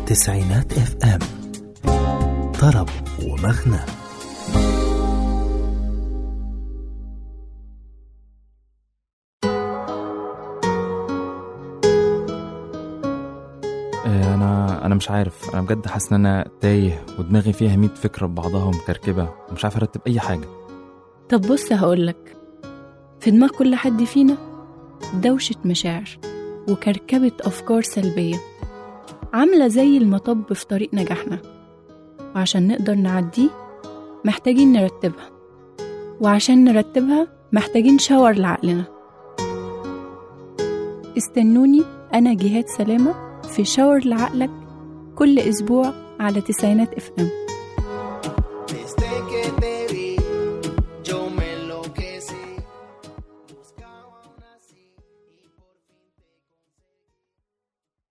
تسعينات اف ام طرب ومغنى آه، انا انا مش عارف انا بجد حاسس ان انا تايه ودماغي فيها 100 فكره ببعضها ومكركبه ومش عارف ارتب اي حاجه طب بص هقولك في دماغ كل حد فينا دوشة مشاعر وكركبة أفكار سلبية عاملة زي المطب في طريق نجاحنا وعشان نقدر نعديه محتاجين نرتبها وعشان نرتبها محتاجين شاور لعقلنا استنوني أنا جهاد سلامة في شاور لعقلك كل أسبوع على تسعينات اف ام Desde que te vi, yo me enloquecí. Buscaba una así y por fin te conseguí.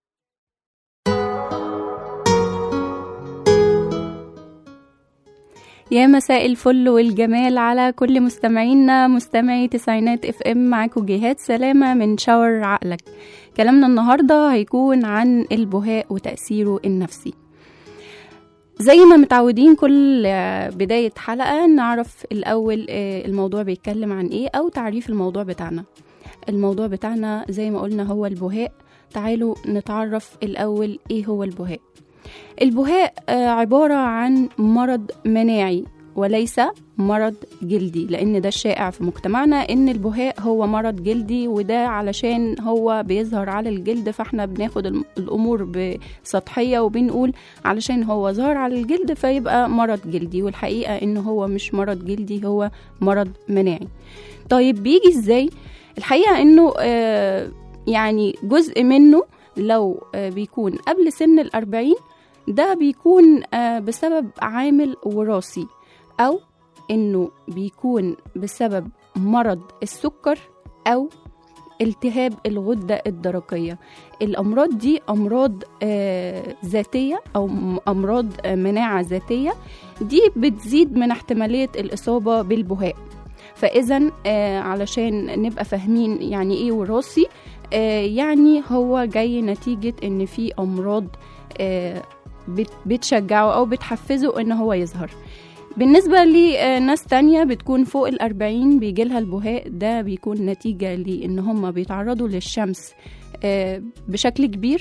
يا مساء الفل والجمال على كل مستمعينا مستمعي تسعينات اف ام معاكم جهاد سلامة من شاور عقلك كلامنا النهاردة هيكون عن البهاء وتأثيره النفسي زي ما متعودين كل آه، بداية حلقة نعرف الأول آه، الموضوع بيتكلم عن إيه أو تعريف الموضوع بتاعنا الموضوع بتاعنا زي ما قلنا هو البهاء تعالوا نتعرف الأول إيه هو البهاء البهاء آه، عبارة عن مرض مناعي وليس مرض جلدي لأن ده الشائع في مجتمعنا إن البهاء هو مرض جلدي وده علشان هو بيظهر على الجلد فاحنا بناخد الم- الأمور بسطحية وبنقول علشان هو ظهر على الجلد فيبقى مرض جلدي والحقيقة إن هو مش مرض جلدي هو مرض مناعي طيب بيجي إزاي؟ الحقيقة إنه آه، يعني جزء منه لو آه، بيكون قبل سن الأربعين ده بيكون آه، بسبب عامل وراثي أو إنه بيكون بسبب مرض السكر أو التهاب الغدة الدرقية الأمراض دي أمراض آه، ذاتية أو م- أمراض آه، مناعة ذاتية دي بتزيد من احتمالية الإصابة بالبهاء فإذا آه، علشان نبقى فاهمين يعني إيه وراثي آه، يعني هو جاي نتيجة إن في أمراض آه، بت- بتشجعه أو بتحفزه إن هو يظهر بالنسبة لناس تانية بتكون فوق الأربعين بيجيلها البهاء ده بيكون نتيجة لأن هم بيتعرضوا للشمس آه، بشكل كبير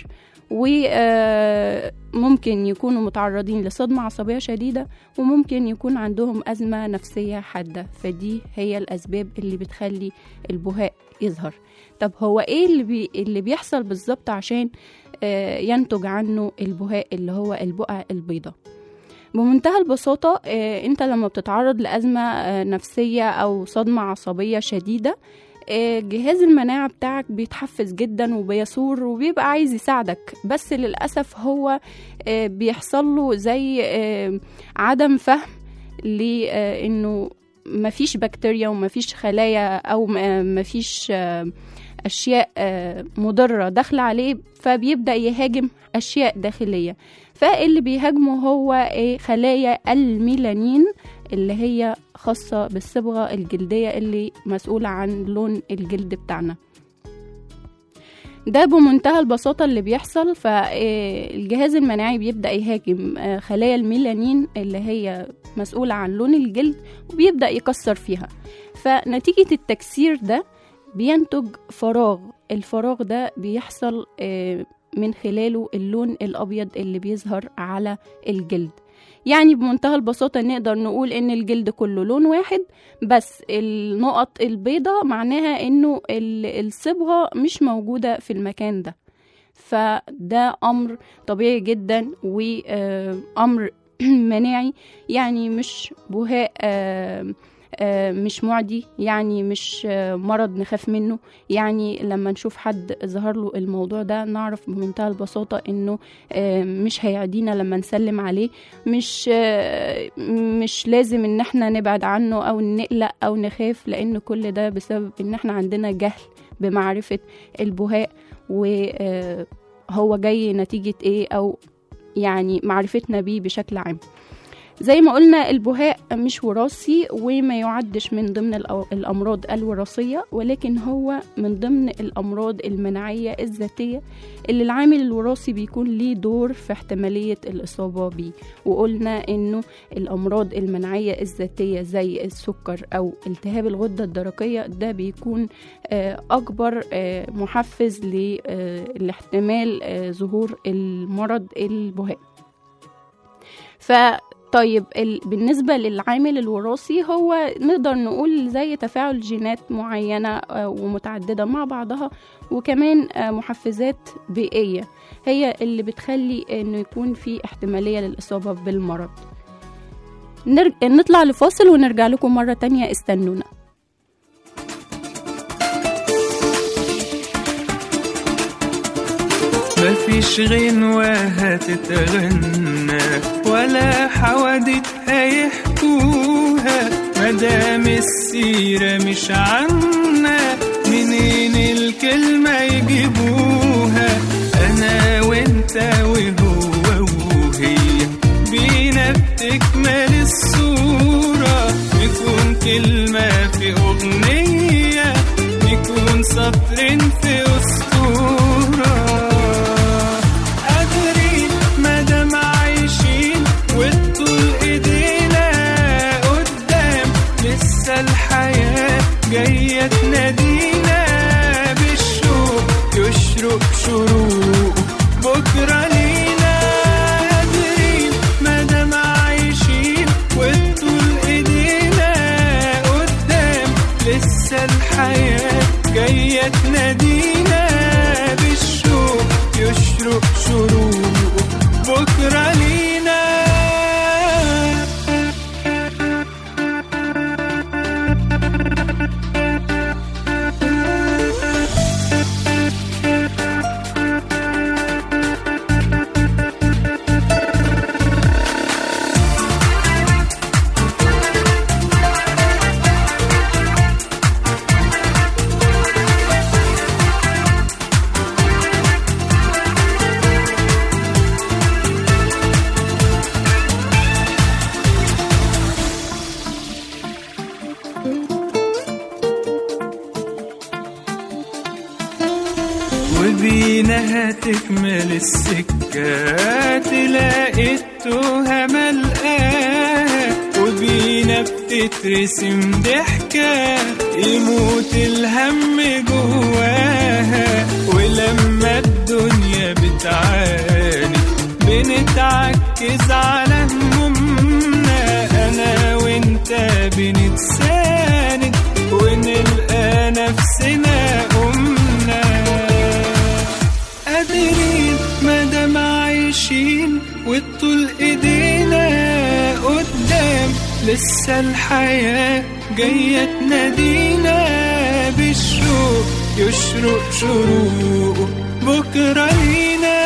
وممكن يكونوا متعرضين لصدمة عصبية شديدة وممكن يكون عندهم أزمة نفسية حادة فدي هي الأسباب اللي بتخلي البهاء يظهر طب هو إيه اللي, بي اللي بيحصل بالظبط عشان آه، ينتج عنه البهاء اللي هو البقع البيضاء بمنتهى البساطة آه، انت لما بتتعرض لأزمة آه، نفسية أو صدمة عصبية شديدة آه، جهاز المناعة بتاعك بيتحفز جدا وبيثور وبيبقى عايز يساعدك بس للأسف هو آه، بيحصل له زي آه، عدم فهم لأنه مفيش بكتيريا ومفيش خلايا أو م- مفيش آه، أشياء آه، مضرة داخلة عليه فبيبدأ يهاجم أشياء داخلية فاللي بيهاجمه هو إيه خلايا الميلانين اللي هي خاصة بالصبغة الجلدية اللي مسؤولة عن لون الجلد بتاعنا ده بمنتهى البساطة اللي بيحصل فالجهاز المناعي بيبدأ يهاجم آه، خلايا الميلانين اللي هي مسؤولة عن لون الجلد وبيبدأ يكسر فيها فنتيجة التكسير ده بينتج فراغ الفراغ ده بيحصل آه، من خلاله اللون الأبيض اللي بيظهر على الجلد يعني بمنتهى البساطة نقدر نقول إن الجلد كله لون واحد بس النقط البيضة معناها إنه ال- الصبغة مش موجودة في المكان ده فده أمر طبيعي جدا وأمر مناعي يعني مش بهاء آه، آه، مش معدي يعني مش آه، مرض نخاف منه يعني لما نشوف حد ظهر له الموضوع ده نعرف بمنتهى البساطة انه آه، مش هيعدينا لما نسلم عليه مش آه، مش لازم ان احنا نبعد عنه او نقلق او نخاف لان كل ده بسبب ان احنا عندنا جهل بمعرفة البهاء وهو جاي نتيجة ايه او يعني معرفتنا بيه بشكل عام زي ما قلنا البهاء مش وراثي وما يعدش من ضمن الأو- الأمراض الوراثية ولكن هو من ضمن الأمراض المناعية الذاتية اللي العامل الوراثي بيكون ليه دور في احتمالية الإصابة بيه وقلنا إنه الأمراض المناعية الذاتية زي السكر أو التهاب الغدة الدرقية ده بيكون آه، أكبر آه، محفز لاحتمال آه، ظهور المرض البهاء فطيب ال... بالنسبة للعامل الوراثي هو نقدر نقول زي تفاعل جينات معينة آه، ومتعددة مع بعضها وكمان آه، محفزات بيئية هي اللي بتخلي انه يكون في احتمالية للإصابة بالمرض نرج... نطلع لفاصل ونرجع لكم مرة تانية استنونا مفيش غنوة هتتغنى ولا حوادث هيحكوها مدام السيرة مش عنا منين الكلمة يجيبوها أنا وانت وهو وهي بينا بتكمل الصورة يكون كلمة في أغنية يكون سطر في أسطورة قادرين مادام عايشين والطول ايدينا قدام لسه الحياة جاية تنادينا بالشوق يشرق شروق بكرة لينا قادرين مادام عايشين والطول ايدينا قدام لسه الحياة جاية تنادينا بالشوق يشرق شروق بكرة لينا وبينا هتكمل السكة تلاقي التوهة ملقاها وبينا بتترسم ضحكة يموت الهم جواها ولما الدنيا بتعاني بنتعكز على همومنا أنا وانت بنتساند ونلقى نفسنا قمنا قادرين مادام عايشين والطول ايدينا قدام لسه الحياة جاية تنادينا بالشوق يشرق شروق بكرة لينا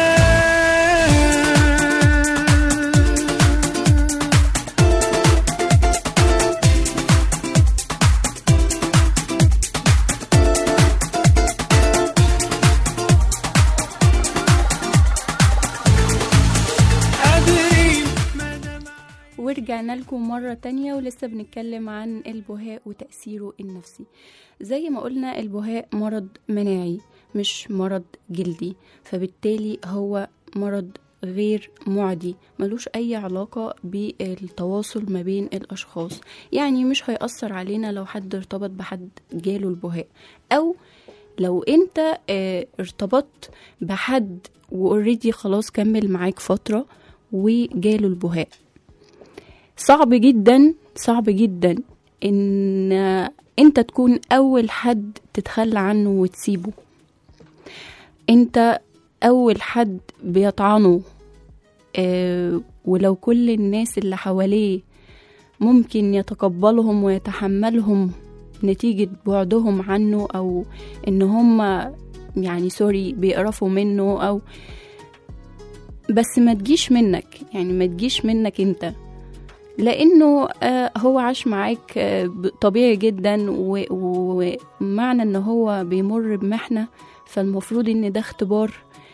قادرين مادام ورجعنا لكم مرة تانية ولسه بنتكلم عن البهاء وتأثيره النفسي زي ما قلنا البهاء مرض مناعي مش مرض جلدي فبالتالي هو مرض غير معدي ملوش أي علاقة بالتواصل ما بين الأشخاص يعني مش هيأثر علينا لو حد ارتبط بحد جاله البهاء أو لو انت اه ارتبطت بحد واوريدي خلاص كمل معاك فترة وجاله البهاء صعب جدا صعب جدا ان انت تكون اول حد تتخلى عنه وتسيبه انت اول حد بيطعنه آه ولو كل الناس اللي حواليه ممكن يتقبلهم ويتحملهم نتيجة بعدهم عنه او ان هم يعني سوري بيقرفوا منه او بس ما تجيش منك يعني ما تجيش منك انت لانه آه، هو عاش معاك آه، ب- طبيعي جدا و- ومعنى ان هو بيمر بمحنه فالمفروض ان ده اختبار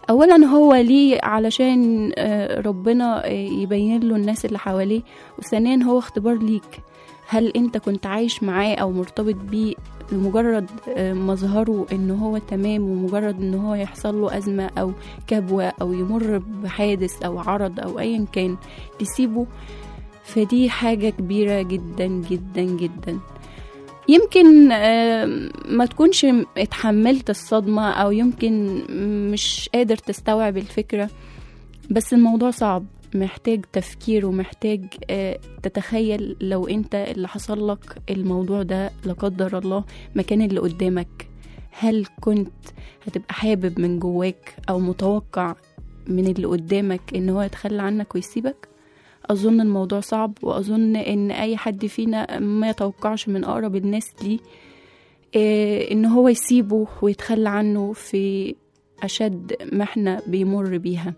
اولا هو ليه علشان آه، ربنا آه، يبين له الناس اللي حواليه وثانيا هو اختبار ليك هل انت كنت عايش معاه او مرتبط بيه لمجرد آه، مظهره ان هو تمام ومجرد ان هو يحصل له ازمه او كبوه او يمر بحادث او عرض او ايا كان تسيبه فدي حاجه كبيره جدا جدا جدا يمكن آم، ما تكونش اتحملت الصدمة أو يمكن مش قادر تستوعب الفكرة بس الموضوع صعب محتاج تفكير ومحتاج آه، تتخيل لو انت اللي حصل لك الموضوع ده لا قدر الله مكان اللي قدامك هل كنت هتبقى حابب من جواك او متوقع من اللي قدامك ان هو يتخلى عنك ويسيبك اظن الموضوع صعب واظن ان اي حد فينا ما يتوقعش من اقرب الناس ليه آه، ان هو يسيبه ويتخلى عنه في اشد محنة بيمر بيها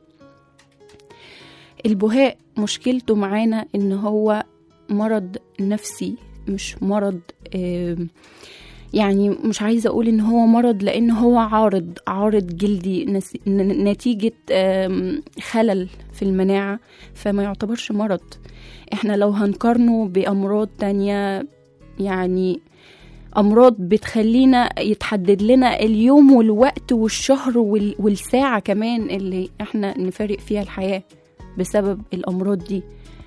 البهاء مشكلته معانا ان هو مرض نفسي مش مرض آه، يعني مش عايزة أقول إن هو مرض لأن هو عارض عارض جلدي نس- ن- نتيجة آم، خلل في المناعة فما يعتبرش مرض احنا لو هنقارنه بأمراض تانية يعني أمراض بتخلينا يتحدد لنا اليوم والوقت والشهر وال- والساعة كمان اللي احنا نفارق فيها الحياة بسبب الأمراض دي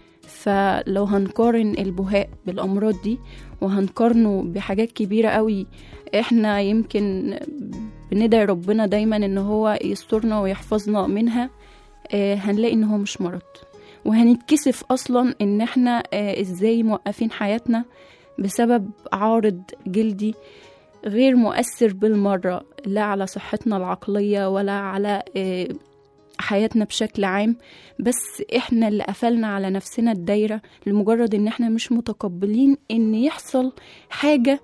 فلو هنقارن البهاء بالأمراض دي وهنقارنه بحاجات كبيرة قوي احنا يمكن بندعي ربنا دايما ان هو يسترنا ويحفظنا منها آه، هنلاقي ان هو مش مرض وهنتكسف اصلا ان احنا آه، ازاي موقفين حياتنا بسبب عارض جلدي غير مؤثر بالمرة لا على صحتنا العقلية ولا على آه، حياتنا بشكل عام بس احنا اللي قفلنا على نفسنا الدايرة لمجرد ان احنا مش متقبلين ان يحصل حاجة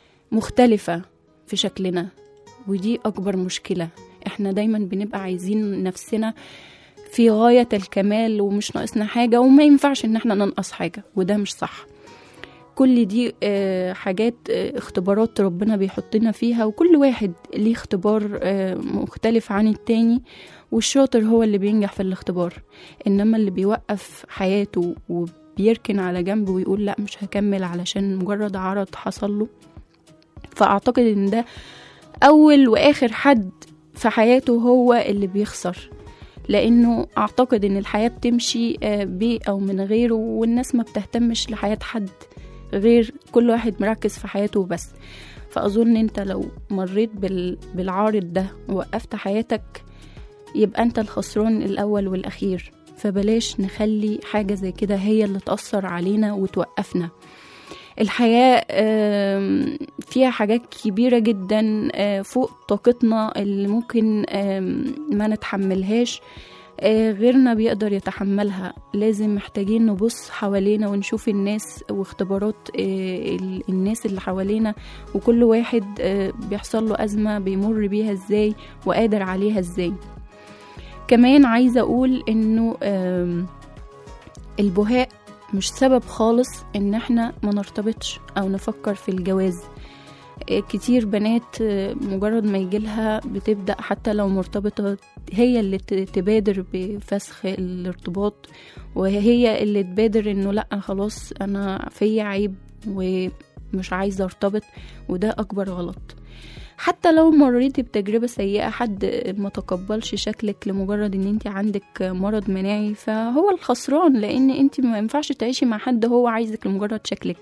مختلفة في شكلنا ودي اكبر مشكلة احنا دايما بنبقى عايزين نفسنا في غاية الكمال ومش ناقصنا حاجة وما ينفعش ان احنا ننقص حاجة وده مش صح كل دي آه، حاجات آه، اختبارات ربنا بيحطنا فيها وكل واحد ليه اختبار آه، مختلف عن التاني والشاطر هو اللي بينجح في الاختبار انما اللي بيوقف حياته وبيركن على جنب ويقول لا مش هكمل علشان مجرد عرض حصل له فاعتقد ان ده اول واخر حد في حياته هو اللي بيخسر لانه اعتقد ان الحياه بتمشي آه، بيه او من غيره والناس ما بتهتمش لحياه حد غير كل واحد مركز في حياته بس فاظن انت لو مريت بال... بالعارض ده ووقفت حياتك يبقى انت الخسران الاول والاخير فبلاش نخلي حاجه زي كده هي اللي تاثر علينا وتوقفنا الحياة آم، فيها حاجات كبيرة جدا آه، فوق طاقتنا اللي ممكن آم، ما نتحملهاش آه، غيرنا بيقدر يتحملها لازم محتاجين نبص حوالينا ونشوف الناس واختبارات آه، ال- الناس اللي حوالينا وكل واحد آه، بيحصل له أزمة بيمر بيها ازاي وقادر عليها ازاي كمان عايزة أقول إنه آم، البهاء مش سبب خالص إن احنا ما نرتبطش أو نفكر في الجواز آه، كتير بنات آه، مجرد ما يجيلها بتبدأ حتى لو مرتبطة هي اللي ت- تبادر بفسخ الارتباط وهي اللي تبادر انه لا خلاص انا فيا عيب ومش عايزة ارتبط وده اكبر غلط حتى لو مريتي بتجربة سيئة حد ما تقبلش شكلك لمجرد ان انت عندك مرض مناعي فهو الخسران لان انت ما ينفعش تعيشي مع حد هو عايزك لمجرد شكلك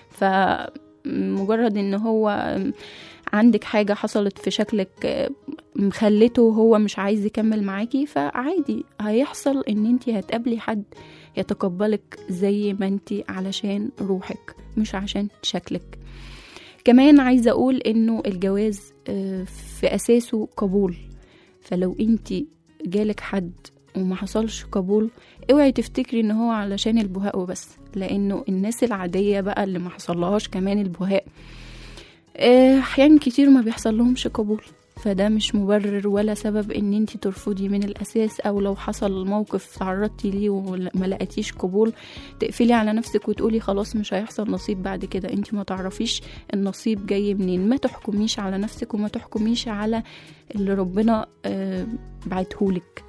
فمجرد ان هو عندك حاجة حصلت في شكلك مخلته هو مش عايز يكمل معاكي فعادي هيحصل ان انت هتقابلي حد يتقبلك زي ما انت علشان روحك مش عشان شكلك كمان عايزة أقول إنه الجواز آه، في أساسه قبول فلو انت جالك حد وما حصلش قبول اوعي تفتكري ان هو علشان البهاء وبس لانه الناس العادية بقى اللي ما حصلهاش كمان البهاء آه، احيان كتير ما بيحصل لهمش قبول فده مش مبرر ولا سبب ان انت ترفضي من الاساس او لو حصل موقف تعرضتي ليه وما لقيتيش قبول تقفلي على نفسك وتقولي خلاص مش هيحصل نصيب بعد كده انت ما تعرفيش النصيب جاي منين ما تحكميش على نفسك وما تحكميش على اللي ربنا آه، بعتهولك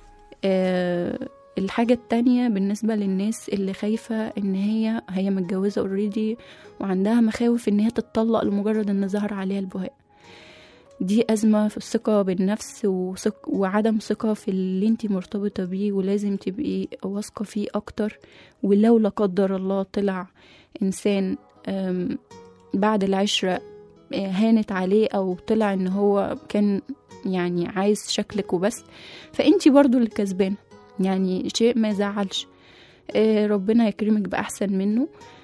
آه، الحاجة التانية بالنسبة للناس اللي خايفة ان هي هي متجوزة اوريدي وعندها مخاوف ان هي تتطلق لمجرد ان ظهر عليها البهاء دي أزمة في الثقة بالنفس وثق وعدم ثقة في اللي انتي مرتبطة بيه ولازم تبقي واثقة فيه أكتر ولو لا قدر الله طلع إنسان أم، بعد العشرة آه، هانت عليه أو طلع إن هو كان يعني عايز شكلك وبس فانتي برضو اللي كسبانة يعني شيء ما يزعلش آه، ربنا يكرمك بأحسن منه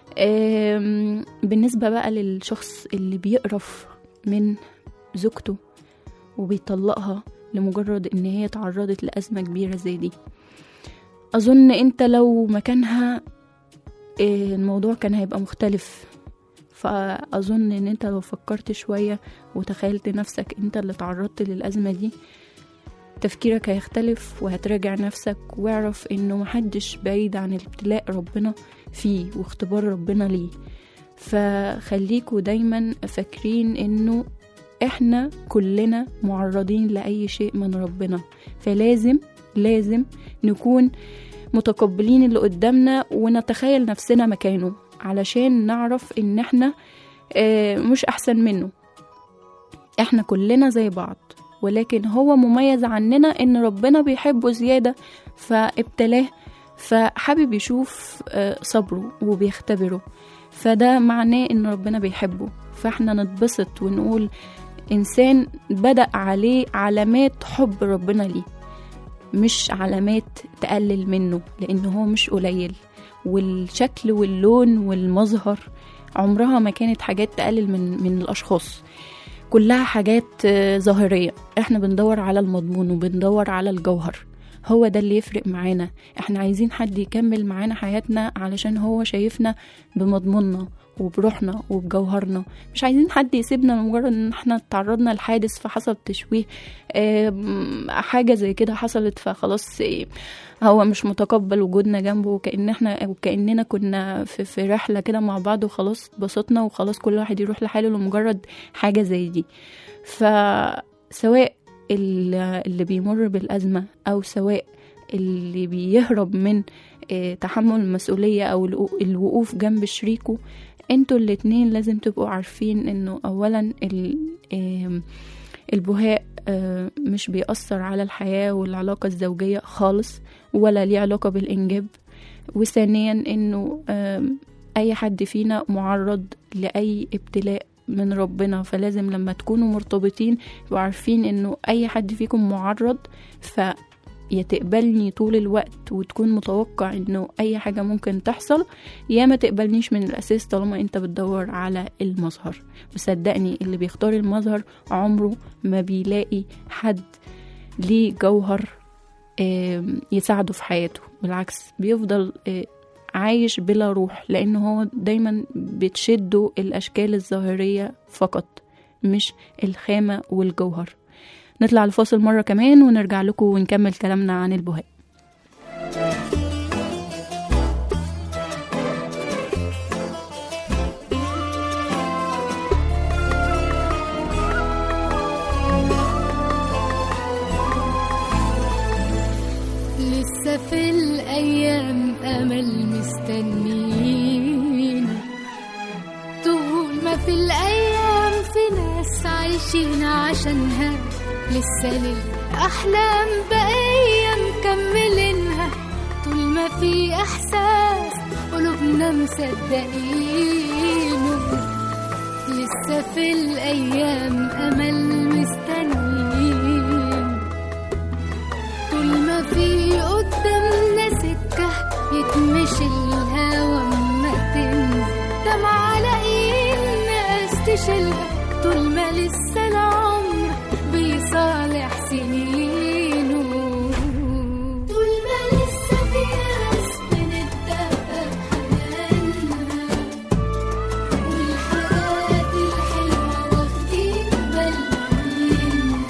آم، بالنسبة بقى للشخص اللي بيقرف من زوجته وبيطلقها لمجرد ان هي تعرضت لأزمة كبيرة زي دي أظن انت لو مكانها آه، الموضوع كان هيبقى مختلف فأظن ان انت لو فكرت شوية وتخيلت نفسك انت اللي تعرضت للأزمة دي تفكيرك هيختلف وهتراجع نفسك واعرف انه محدش بعيد عن ابتلاء ربنا فيه واختبار ربنا ليه فخليكوا دايما فاكرين انه احنا كلنا معرضين لأي شيء من ربنا فلازم لازم نكون متقبلين اللي قدامنا ونتخيل نفسنا مكانه علشان نعرف ان احنا آه، مش احسن منه احنا كلنا زي بعض ولكن هو مميز عننا ان ربنا بيحبه زيادة فابتلاه فحابب يشوف آه، صبره وبيختبره فده معناه ان ربنا بيحبه فاحنا نتبسط ونقول انسان بدأ عليه علامات حب ربنا ليه مش علامات تقلل منه لان هو مش قليل والشكل واللون والمظهر عمرها ما كانت حاجات تقلل من من الاشخاص كلها حاجات آه، ظاهريه احنا بندور على المضمون وبندور على الجوهر هو ده اللي يفرق معانا احنا عايزين حد يكمل معانا حياتنا علشان هو شايفنا بمضموننا وبروحنا وبجوهرنا مش عايزين حد يسيبنا لمجرد ان احنا تعرضنا لحادث فحصل تشويه آم، حاجة زي كده حصلت فخلاص آه، هو مش متقبل وجودنا جنبه وكأن احنا وكأننا كنا في, في رحلة كده مع بعض وخلاص اتبسطنا وخلاص كل واحد يروح لحاله لمجرد حاجة زي دي فسواء ال- اللي بيمر بالأزمة أو سواء اللي بيهرب من آه، تحمل المسؤولية أو الوقو- الوقوف جنب شريكه انتوا الاتنين لازم تبقوا عارفين انه اولا ال- آم، البهاء آه، مش بيأثر على الحياة والعلاقة الزوجية خالص ولا ليه علاقة بالإنجاب وثانيا انه آم، اي حد فينا معرض لأي ابتلاء من ربنا فلازم لما تكونوا مرتبطين تبقوا عارفين انه اي حد فيكم معرض ف يا تقبلني طول الوقت وتكون متوقع انه اي حاجة ممكن تحصل يا ما تقبلنيش من الاساس طالما انت بتدور على المظهر وصدقني اللي بيختار المظهر عمره ما بيلاقي حد ليه جوهر آم، يساعده في حياته بالعكس بيفضل آه، عايش بلا روح لان هو دايما بتشده الاشكال الظاهرية فقط مش الخامة والجوهر نطلع الفاصل مرة كمان ونرجع لكم ونكمل كلامنا عن البهاء لسه في الأيام أمل مستنيين طول ما في الأيام في ناس عايشين عشانها لسه للأحلام بقية مكملينها طول ما في إحساس قلوبنا مصدقينه لسه في الأيام أمل مستنيين طول ما في قدامنا سكة يتمشي الهوا ما تنزل دمع على ايد ناس تشيلها طول ما لسه العمر بيصالح سنينه طول ما لسه في ناس بنتدفى بحنانها والحاجات الحلوة واخدين بالنا منها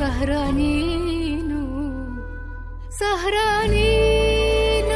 سهرانين سهرانين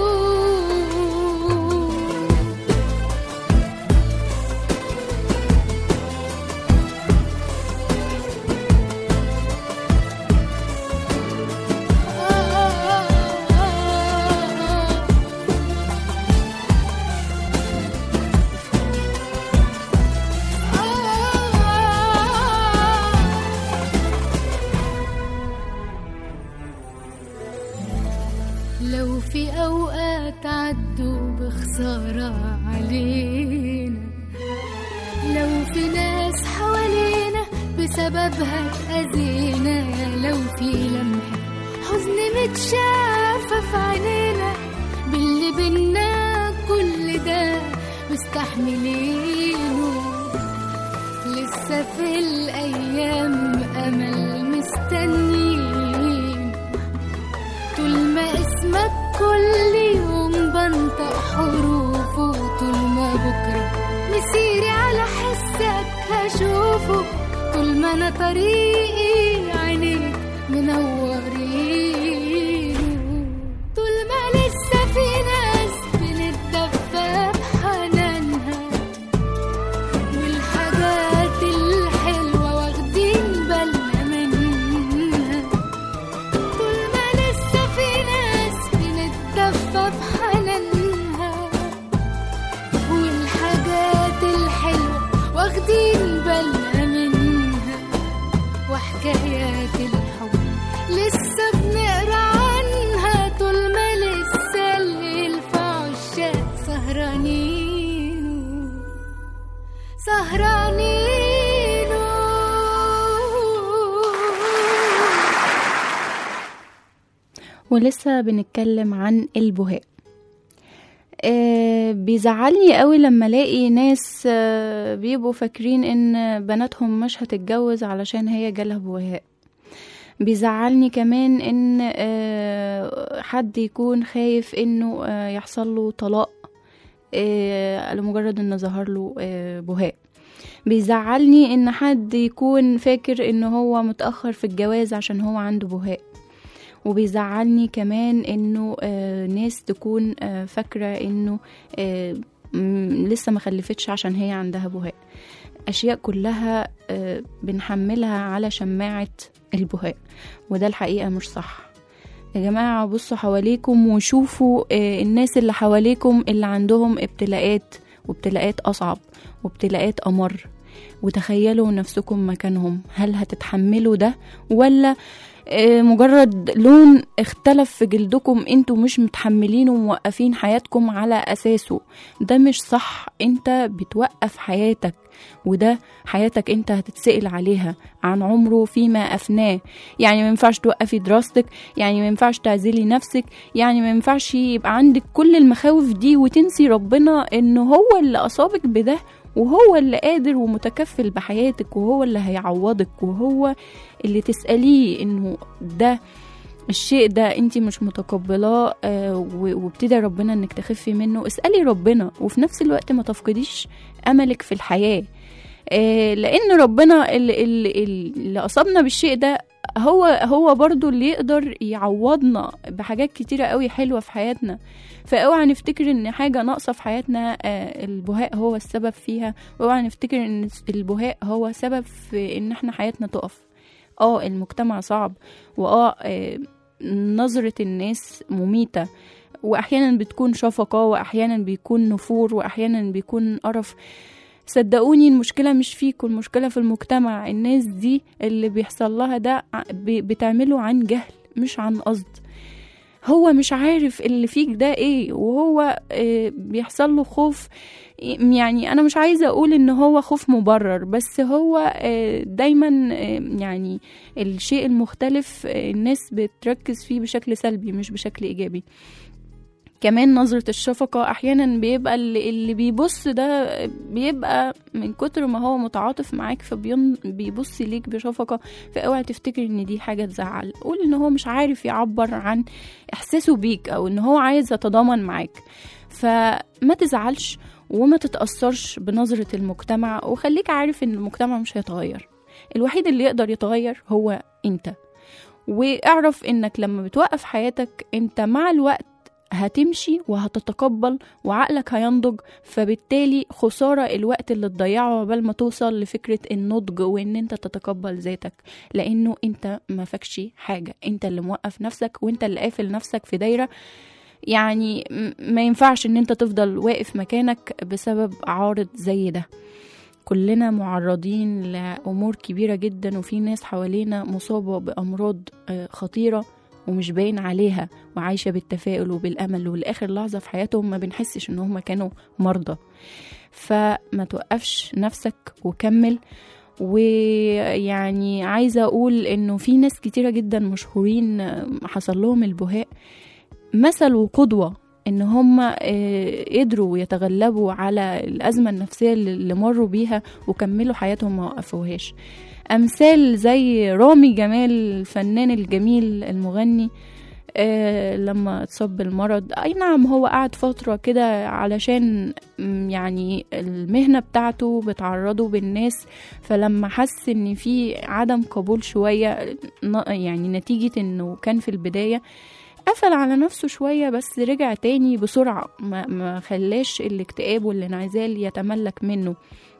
لو في أوقات عدوا بخسارة علينا لو في ناس حوالينا بسببها اتأذينا لو في لمحة حزن متشافة في عينينا باللي بينا كل ده مستحملينه لسه في الأيام أمل مستنيين طول ما اسمك كل يوم بنطق حروفه طول ما بكرة مسيري على حسك هشوفه طول ما أنا طريقي عينيك منورين طول ما لسه في ناس بنتدفى بحنانها والحاجات الحلوة واخدين بالنا منها طول ما لسه في ناس بنتدفى بحنانها والحاجات الحلوة واخدين بالنا منها وحكايات الحب لسه بنقرا عنها طول ما لسه الليل في عشاق سهرانين سهرانين ولسه بنتكلم عن البهاء آه بيزعلني قوي لما الاقي ناس آه بيبقوا فاكرين ان بناتهم مش هتتجوز علشان هي جالها بهاء بيزعلني كمان ان آه حد يكون خايف انه آه يحصل له طلاق آه لمجرد ان ظهر له آه بهاء بيزعلني ان حد يكون فاكر ان هو متأخر في الجواز عشان هو عنده بهاء وبيزعلني كمان انه آه ناس تكون آه فاكره انه آه م- لسه ما خلفتش عشان هي عندها بهاء اشياء كلها آه بنحملها على شماعه البهاء وده الحقيقه مش صح يا جماعه بصوا حواليكم وشوفوا آه الناس اللي حواليكم اللي عندهم ابتلاءات وابتلاءات اصعب وابتلاءات امر وتخيلوا نفسكم مكانهم هل هتتحملوا ده ولا آه، مجرد لون اختلف في جلدكم انتوا مش متحملينه وموقفين حياتكم على اساسه ده مش صح انت بتوقف حياتك وده حياتك انت هتتسأل عليها عن عمره فيما افناه يعني ما ينفعش توقفي دراستك يعني ما ينفعش تعزلي نفسك يعني ما ينفعش يبقى عندك كل المخاوف دي وتنسي ربنا ان هو اللي اصابك بده وهو اللي قادر ومتكفل بحياتك وهو اللي هيعوضك وهو اللي تسأليه انه ده الشيء ده انت مش متقبلاه آه، و- وابتدى ربنا انك تخفي منه اسألي ربنا وفي نفس الوقت ما تفقديش املك في الحياة آه، لان ربنا اللي, اللي, اللي اصابنا بالشيء ده هو هو برضو اللي يقدر يعوضنا بحاجات كتيرة قوي حلوة في حياتنا فاوعى نفتكر ان حاجة ناقصة في حياتنا آه، البهاء هو السبب فيها واوعى نفتكر ان البهاء هو سبب في ان احنا حياتنا تقف اه المجتمع صعب واه آه، نظرة الناس مميتة واحيانا بتكون شفقة واحيانا بيكون نفور واحيانا بيكون قرف صدقوني المشكلة مش فيكم المشكلة في المجتمع الناس دي اللي بيحصل لها ده ع- ب- بتعمله عن جهل مش عن قصد هو مش عارف اللي فيك ده ايه وهو آه، بيحصل له خوف يعني انا مش عايزه اقول ان هو خوف مبرر بس هو آه، دايما آه، يعني الشيء المختلف آه، الناس بتركز فيه بشكل سلبي مش بشكل ايجابي كمان نظرة الشفقة أحيانا بيبقى اللي, اللي بيبص ده بيبقى من كتر ما هو متعاطف معاك فبيبص ليك بشفقة فاوعى تفتكر ان دي حاجة تزعل قول ان هو مش عارف يعبر عن احساسه بيك او ان هو عايز يتضامن معاك فما تزعلش وما تتأثرش بنظرة المجتمع وخليك عارف ان المجتمع مش هيتغير الوحيد اللي يقدر يتغير هو انت واعرف انك لما بتوقف حياتك انت مع الوقت هتمشي وهتتقبل وعقلك هينضج فبالتالي خسارة الوقت اللي تضيعه قبل ما توصل لفكرة النضج وان انت تتقبل ذاتك لانه انت ما فكش حاجة انت اللي موقف نفسك وانت اللي قافل نفسك في دايرة يعني م- ما ينفعش ان انت تفضل واقف مكانك بسبب عارض زي ده كلنا معرضين لأمور كبيرة جدا وفي ناس حوالينا مصابة بأمراض آه، خطيرة ومش باين عليها وعايشة بالتفاؤل وبالأمل ولآخر لحظة في حياتهم ما بنحسش إن هم كانوا مرضى فما توقفش نفسك وكمل ويعني عايزة أقول إنه في ناس كتيرة جدا مشهورين آه، حصل لهم البهاء مثل وقدوة إن هم آه، قدروا يتغلبوا على الأزمة النفسية اللي اللي مروا بيها وكملوا حياتهم ما وقفوهاش أمثال زي رامي جمال الفنان الجميل المغني آه لما اتصاب بالمرض اي نعم هو قعد فترة كده علشان م، يعني المهنة بتاعته بتعرضه بالناس فلما حس ان في عدم قبول شوية ن- يعني نتيجة انه كان في البداية قفل على نفسه شوية بس رجع تاني بسرعة ما, ما خلاش الاكتئاب والانعزال يتملك منه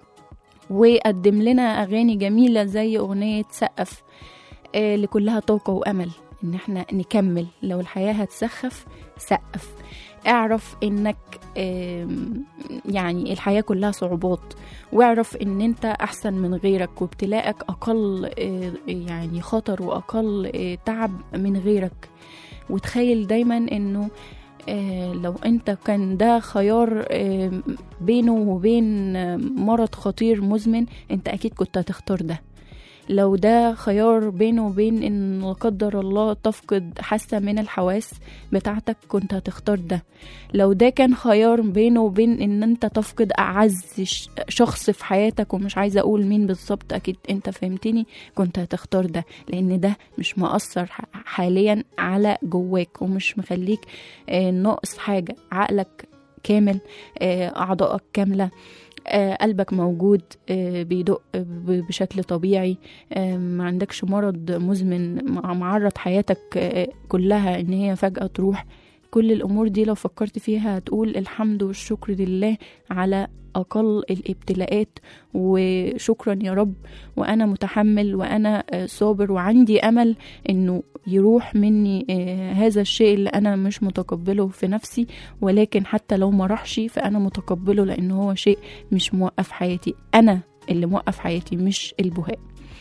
وقدم لنا أغاني جميلة زي أغنية سقف آه لكلها طاقة وأمل إن احنا نكمل لو الحياة هتسخف سقف اعرف انك آم، يعني الحياة كلها صعوبات واعرف ان انت احسن من غيرك وابتلاءك اقل آه، يعني خطر واقل آه، تعب من غيرك وتخيل دايما انه آه، لو انت كان ده خيار آه، بينه وبين آه، مرض خطير مزمن انت اكيد كنت هتختار ده لو ده خيار بينه وبين ان لا قدر الله تفقد حاسة من الحواس بتاعتك كنت هتختار ده لو ده كان خيار بينه وبين ان انت تفقد اعز ش- شخص في حياتك ومش عايزة اقول مين بالظبط اكيد انت فهمتني كنت هتختار ده لان ده مش مؤثر ح- حاليا على جواك ومش مخليك آه، ناقص حاجة عقلك كامل آه، أعضائك كاملة آه، قلبك موجود آه، بيدق ب- بشكل طبيعي آه، ما عندكش مرض مزمن مع- معرض حياتك آه، كلها ان هي فجأة تروح كل الأمور دي لو فكرت فيها هتقول الحمد والشكر لله على أقل الابتلاءات وشكرا يا رب وأنا متحمل وأنا آه، صابر وعندي أمل إنه يروح مني آه، هذا الشيء اللي أنا مش متقبله في نفسي ولكن حتى لو ما راحش فأنا متقبله لأن هو شيء مش موقف حياتي أنا اللي موقف حياتي مش البهاء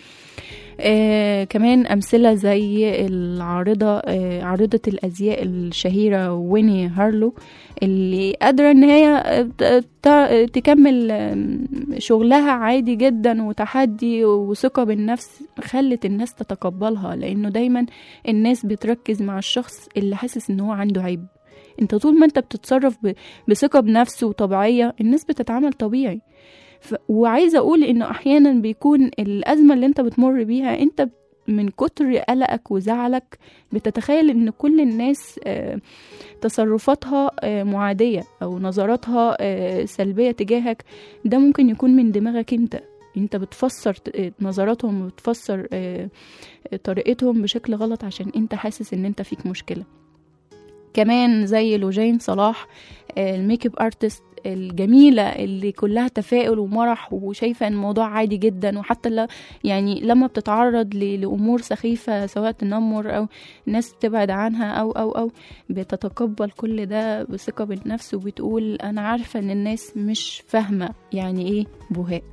آه كمان أمثلة زي العارضة آه عارضة الأزياء الشهيرة ويني هارلو اللي قادرة إن هي آه، ت- ت- تكمل آم، شغلها عادي جدا وتحدي وثقة بالنفس خلت الناس تتقبلها لأنه دايما الناس بتركز مع الشخص اللي حاسس إن هو عنده عيب انت طول ما انت بتتصرف ب- بثقة بنفس وطبيعية الناس بتتعامل طبيعي ف... وعايزة أقول إنه أحيانا بيكون الأزمة اللي أنت بتمر بيها أنت من كتر قلقك وزعلك بتتخيل إن كل الناس آه، تصرفاتها آه، معادية أو نظراتها آه، سلبية تجاهك ده ممكن يكون من دماغك أنت انت بتفسر ت- آه، نظراتهم وبتفسر آه، آه، طريقتهم بشكل غلط عشان انت حاسس ان انت فيك مشكلة كمان زي لوجين صلاح آه، الميك اب ارتست الجميلة اللي كلها تفاؤل ومرح وشايفة ان الموضوع عادي جدا وحتى ل... يعني لما بتتعرض ل... لأمور سخيفة سواء تنمر أو ناس تبعد عنها أو أو أو بتتقبل كل ده بثقة بالنفس وبتقول أنا عارفة ان الناس مش فاهمة يعني ايه بهاء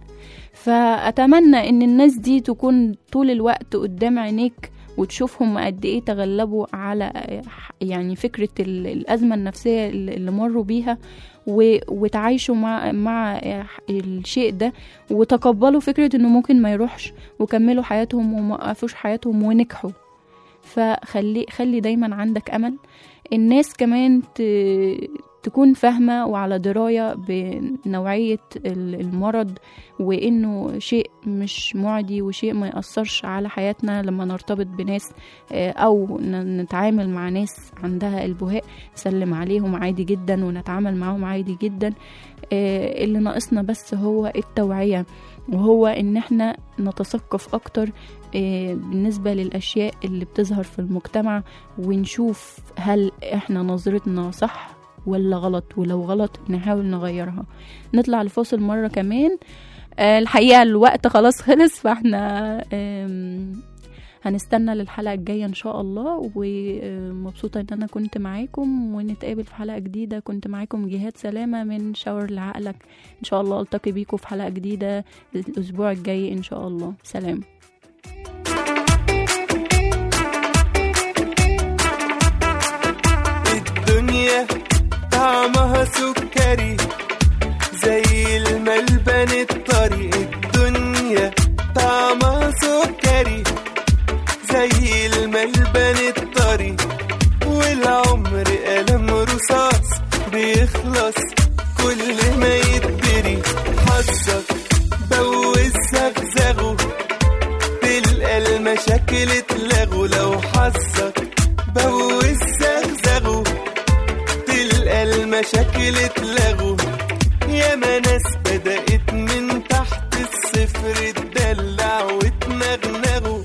فأتمنى ان الناس دي تكون طول الوقت قدام عينيك وتشوفهم قد ايه تغلبوا على يعني فكرة ال- الأزمة النفسية اللي اللي مروا بيها و- وتعايشوا مع مع الشيء ده وتقبلوا فكرة انه ممكن ما يروحش وكملوا حياتهم وما وقفوش حياتهم ونجحوا فخلي خلي دايما عندك امل الناس كمان ت... تكون فاهمة وعلى دراية بنوعية ال- المرض وإنه شيء مش معدي وشيء ما يأثرش على حياتنا لما نرتبط بناس آه، أو ن- نتعامل مع ناس عندها البهاء نسلم عليهم عادي جدا ونتعامل معاهم عادي جدا آه، اللي ناقصنا بس هو التوعية وهو ان احنا نتثقف اكتر آه، بالنسبة للاشياء اللي بتظهر في المجتمع ونشوف هل احنا نظرتنا صح ولا غلط ولو غلط نحاول نغيرها نطلع لفاصل مرة كمان آه، الحقيقة الوقت خلاص خلص فاحنا آم، هنستنى للحلقة الجاية إن شاء الله ومبسوطة إن أنا كنت معاكم ونتقابل في حلقة جديدة كنت معاكم جهاد سلامة من شاور لعقلك إن شاء الله ألتقي بيكم في حلقة جديدة الأسبوع الجاي إن شاء الله سلام الدنيا طعمها سكري زي الملبن الطري الدنيا طعمها سكري زي الملبن الطري والعمر قلم رصاص بيخلص كل ما يتدري حظك بوز زغزغه تلقى المشاكل اتلغوا لو حظك بوز زغزغه تلقى المشاكل اتلغوا ياما ناس بدأت من تحت الصفر تدلع وتنغنغوا